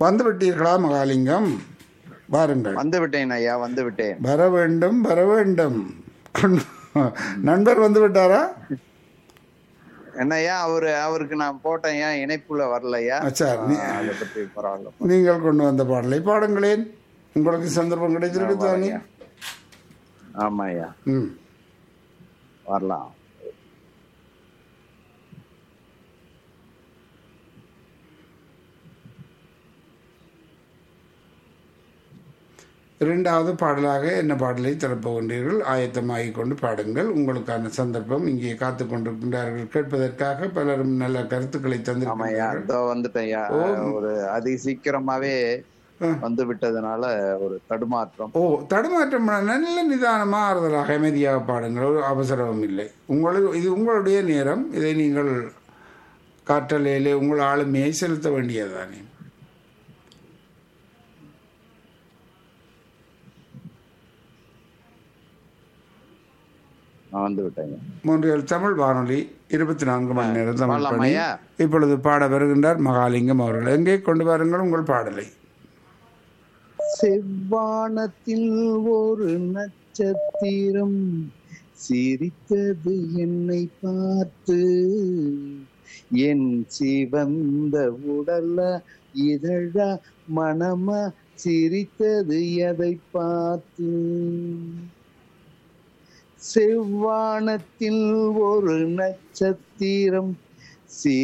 வந்து விட்டீர்களா மகாலிங்கம் வாருங்கள் வந்து விட்டேன் ஐயா வந்து விட்டேன் வர வேண்டும் வர வேண்டும் நண்பர் வந்து விட்டாரா என்னய்யா அவரு அவருக்கு நான் போட்டேன் ஏன் இணைப்புல வரலையா அச்சா, நீ- அதை பற்றி பரவாயில்ல நீங்கள் கொண்டு வந்த பாடலை பாடுங்களேன் உங்களுக்கு சந்தர்ப்பம் கிடைச்சிருக்கு தானே ஆமா ஐயா ம் வரலாம் இரண்டாவது பாடலாக என்ன பாடலை திறப்புகின்றீர்கள் ஆயத்தமாகிக் கொண்டு பாடுங்கள் உங்களுக்கான சந்தர்ப்பம் இங்கே காத்து கொண்டிருக்கின்றார்கள் கேட்பதற்காக பலரும் நல்ல கருத்துக்களை ஆமாய்யா தந்திருக்கிறார்கள் இதோ வந்துட்டேன்யா ஒரு அதி சீக்கிரமாவே வந்து விட்டதுனால ஒரு தடுமாற்றம் ஓ தடுமாற்றம் பண்ண நல்ல நிதானமாக ஆறுதலாக அமைதியாக பாடுங்கள் ஒரு அவசரமும் இல்லை உங்களுக்கு இது உங்களுடைய நேரம் இதை நீங்கள் காற்றலையிலே உங்கள் ஆளுமையை செலுத்த வேண்டியதுதானே நான் வந்து விட்டேங்க மூன்றியல் தமிழ் வானொலி இருபத்தி நான்கு மணி நேரம் தமிழ் பாடலாமா பணி ஐயா? இப்பொழுது பாட வருகின்றார் மகாலிங்கம் அவர்கள் எங்கே கொண்டு வாருங்கள் உங்கள் பாடலை செவ்வானத்தில் ஒரு நட்சத்திரம் சிரித்தது என்னை பார்த்து என் சிவந்த உடல்ல இதழா மனமா சிரித்தது எதை பார்த்து செவ்வானத்தில் ஒரு நட்சத்திரம் சி